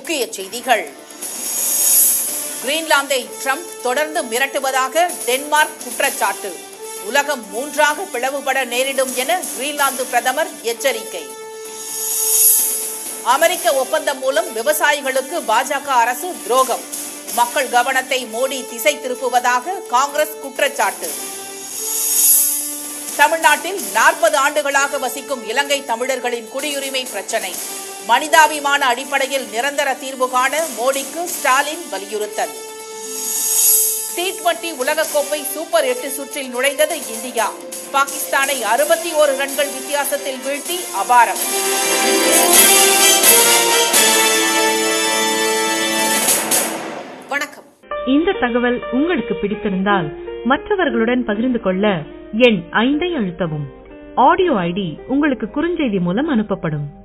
முக்கிய செய்திகள் கிரீன்லாந்தை ட்ரம்ப் தொடர்ந்து மிரட்டுவதாக டென்மார்க் குற்றச்சாட்டு உலகம் மூன்றாக பிளவுபட நேரிடும் என கிரீன்லாந்து பிரதமர் எச்சரிக்கை அமெரிக்க ஒப்பந்தம் மூலம் விவசாயிகளுக்கு பாஜக அரசு துரோகம் மக்கள் கவனத்தை மோடி திசை திருப்புவதாக காங்கிரஸ் குற்றச்சாட்டு தமிழ்நாட்டில் நாற்பது ஆண்டுகளாக வசிக்கும் இலங்கை தமிழர்களின் குடியுரிமை பிரச்சினை மனிதாபிமான அடிப்படையில் நிரந்தர தீர்வு காண மோடிக்கு ஸ்டாலின் வலியுறுத்தல் டி டுவெண்டி உலகக்கோப்பை சூப்பர் எட்டு சுற்றில் நுழைந்தது இந்தியா பாகிஸ்தானை அறுபத்தி ஓரு ரன்கள் வித்தியாசத்தில் வீழ்த்தி அபாரம் வணக்கம் இந்த தகவல் உங்களுக்கு பிடித்திருந்தால் மற்றவர்களுடன் பகிர்ந்து கொள்ள எண் ஐந்தை அழுத்தவும் ஆடியோ ஐடி உங்களுக்கு குறுஞ்செய்தி மூலம் அனுப்பப்படும்